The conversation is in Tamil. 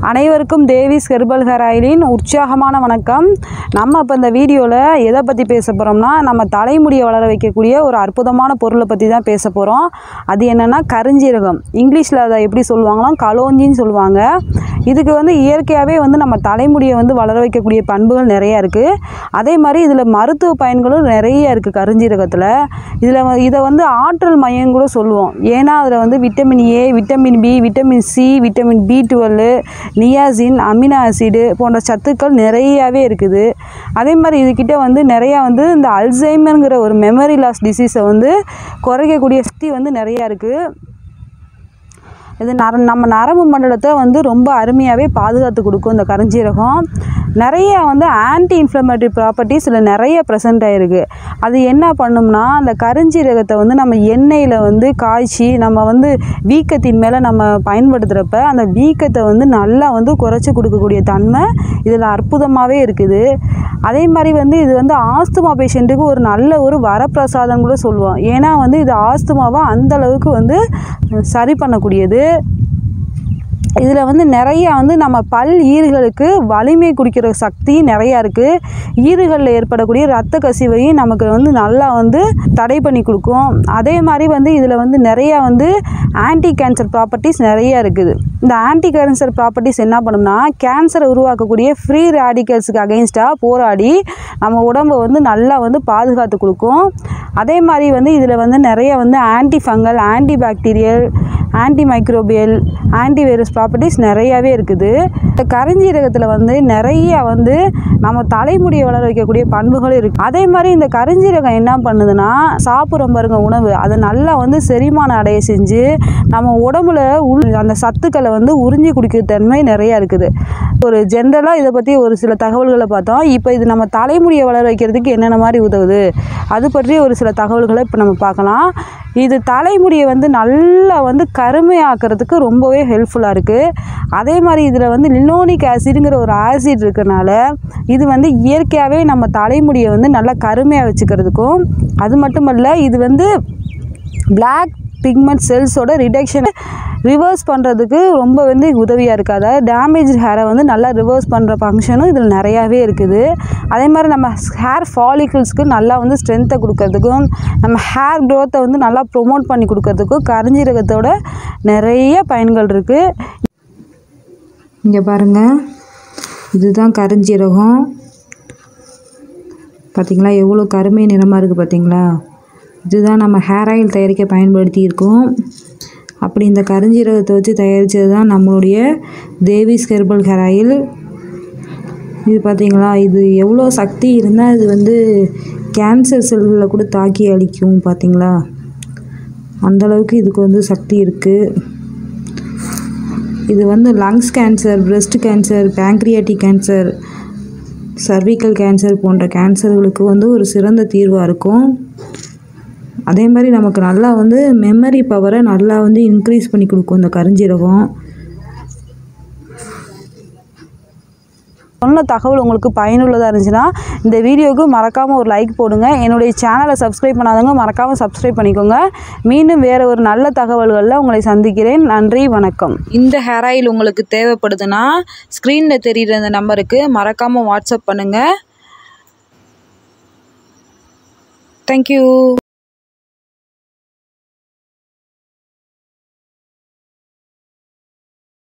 அனைவருக்கும் தேவிஸ் ஹெர்பல் ஹேர் ஆயிலின் உற்சாகமான வணக்கம் நம்ம இப்போ இந்த வீடியோவில் எதை பற்றி பேச போகிறோம்னா நம்ம தலைமுடியை வளர வைக்கக்கூடிய ஒரு அற்புதமான பொருளை பற்றி தான் பேச போகிறோம் அது என்னென்னா கருஞ்சீரகம் இங்கிலீஷில் அதை எப்படி சொல்லுவாங்கன்னா கலோஞ்சின்னு சொல்லுவாங்க இதுக்கு வந்து இயற்கையாகவே வந்து நம்ம தலைமுடியை வந்து வளர வைக்கக்கூடிய பண்புகள் நிறையா இருக்குது அதே மாதிரி இதில் மருத்துவ பயன்களும் நிறைய இருக்குது கருஞ்சீரகத்தில் இதில் இதை வந்து ஆற்றல் மையம் கூட சொல்லுவோம் ஏன்னா அதில் வந்து vitamin A vitamin B vitamin C vitamin B twelve niacin amino acid போன்ற சத்துக்கள் நிறையாவே இருக்குது அதே மாதிரி இதுக்கிட்ட வந்து நிறையா வந்து இந்த அல்சைமருங்கிற ஒரு மெமரி லாஸ் டிசீஸை வந்து குறைக்கக்கூடிய சக்தி வந்து நிறையா இருக்குது இது நர நம்ம நரம்பு மண்டலத்தை வந்து ரொம்ப அருமையாகவே பாதுகாத்து கொடுக்கும் இந்த கருஞ்சீரகம் நிறைய வந்து ஆன்டி இன்ஃப்ளமேட்டரி ப்ராப்பர்ட்டிஸ் இதில் நிறைய ப்ரெசென்ட் ஆகிருக்கு அது என்ன பண்ணும்னா அந்த கருஞ்சீரகத்தை வந்து நம்ம எண்ணெயில் வந்து காய்ச்சி நம்ம வந்து வீக்கத்தின் மேலே நம்ம பயன்படுத்துகிறப்ப அந்த வீக்கத்தை வந்து நல்லா வந்து குறைச்சி கொடுக்கக்கூடிய தன்மை இதில் அற்புதமாகவே இருக்குது அதே மாதிரி வந்து இது வந்து ஆஸ்துமா பேஷண்ட்டுக்கு ஒரு நல்ல ஒரு வரப்பிரசாதம் கூட சொல்லுவோம் ஏன்னா வந்து இது ஆஸ்துமாவை அந்த அளவுக்கு வந்து சரி பண்ணக்கூடியது இதில் வந்து நிறையா வந்து நம்ம பல் ஈறுகளுக்கு வலிமை குடிக்கிற சக்தி நிறையா இருக்குது ஈறுகளில் ஏற்படக்கூடிய ரத்த கசிவையும் நமக்கு வந்து நல்லா வந்து தடை பண்ணி கொடுக்கும் அதே மாதிரி வந்து இதில் வந்து நிறையா வந்து ஆன்டி கேன்சர் ப்ராப்பர்ட்டிஸ் நிறையா இருக்குது இந்த ஆன்டி கேன்சர் ப்ராப்பர்ட்டிஸ் என்ன பண்ணும்னா கேன்சரை உருவாக்கக்கூடிய ஃப்ரீ ரேடிக்கல்ஸுக்கு அகெயின்ஸ்டாக போராடி நம்ம உடம்பை வந்து நல்லா வந்து பாதுகாத்து கொடுக்கும் அதே மாதிரி வந்து இதில் வந்து நிறைய வந்து anti fungal anti bacterial anti microbial anti virus properties நிறையாவே இருக்குது இந்த கருஞ்சீரகத்தில் வந்து நிறைய வந்து நம்ம தலைமுடியை வளர வைக்கக்கூடிய பண்புகளும் இருக்குது அதே மாதிரி இந்த கருஞ்சீரகம் என்ன பண்ணுதுன்னா சாப்பிட்றோம் பாருங்க உணவு அதை நல்லா வந்து செரிமானம் அடைய செஞ்சு நம்ம உடம்புல உள் அந்த சத்துக்களை வந்து உறிஞ்சி குடிக்கிற தன்மை நிறையா இருக்குது ஒரு ஜென்ரலாக இதை பற்றி ஒரு சில தகவல்களை பார்த்தோம் இப்போ இது நம்ம தலைமுடியை வளர வைக்கிறதுக்கு என்னென்ன மாதிரி உதவுது அது பற்றி ஒரு சில தகவல்களை இப்போ நம்ம பார்க்கலாம் இது தலைமுடியை வந்து நல்லா வந்து கருமையாக்குறதுக்கு ரொம்பவே ஹெல்ப்ஃபுல்லாக இருக்குது அதே மாதிரி இதில் வந்து லினோனிக் ஆசிடுங்கிற ஒரு ஆசிட் இருக்கனால இது வந்து இயற்கையாகவே நம்ம தலைமுடியை வந்து நல்லா கருமையாக வச்சுக்கிறதுக்கும் அது மட்டுமல்ல இது வந்து பிளாக் பிக்மெண்ட் செல்ஸோட ரிடக்ஷன் ரிவர்ஸ் பண்ணுறதுக்கு ரொம்ப வந்து உதவியாக இருக்குது அதாவது டேமேஜ் ஹேரை வந்து நல்லா ரிவர்ஸ் பண்ணுற ஃபங்க்ஷனும் இதில் நிறையாவே இருக்குது அதே மாதிரி நம்ம ஹேர் ஃபாலிகிள்ஸ்க்கு நல்லா வந்து ஸ்ட்ரென்த்தை கொடுக்கறதுக்கும் நம்ம ஹேர் க்ரோத்தை வந்து நல்லா ப்ரொமோட் பண்ணி கொடுக்கறதுக்கும் கரிஞ்சீரகத்தோட நிறைய பயன்கள் இருக்குது இங்கே பாருங்கள் இதுதான் கருஞ்சீரகம் பார்த்தீங்களா எவ்வளோ கருமை நிறமாக இருக்குது பார்த்தீங்களா இதுதான் நம்ம ஹேர் ஆயில் தயாரிக்க பயன்படுத்தி இருக்கோம் அப்படி இந்த கருஞ்சீரகத்தை வச்சு தயாரித்தது தான் நம்மளுடைய தேவிஸ் ஹெர்பல் ஹேர் ஆயில் இது பார்த்தீங்களா இது எவ்வளோ சக்தி இருந்தால் இது வந்து கேன்சர் செல்களை கூட தாக்கி அழிக்கும் பார்த்தீங்களா அந்தளவுக்கு இதுக்கு வந்து சக்தி இருக்குது இது வந்து lungs cancer breast cancer pancreatic cancer cervical cancer போன்ற கேன்சர்களுக்கு வந்து ஒரு சிறந்த தீர்வாக இருக்கும் அதே மாதிரி நமக்கு நல்லா வந்து மெமரி பவரை நல்லா வந்து இன்க்ரீஸ் பண்ணி கொடுக்கும் இந்த கருஞ்சீரகம் சொன்ன தகவல் உங்களுக்கு பயனுள்ளதாக இருந்துச்சுன்னா இந்த வீடியோவுக்கு மறக்காமல் ஒரு லைக் போடுங்க என்னுடைய சேனலை சப்ஸ்கிரைப் பண்ணாதவங்க மறக்காமல் சப்ஸ்கிரைப் பண்ணிக்கோங்க மீண்டும் வேறு ஒரு நல்ல தகவல்களில் உங்களை சந்திக்கிறேன் நன்றி வணக்கம் இந்த ஹேர் ஆயில் உங்களுக்கு தேவைப்படுதுன்னா ஸ்க்ரீனில் தெரிகிற இந்த நம்பருக்கு மறக்காமல் வாட்ஸ்அப் பண்ணுங்கள் தேங்க்யூ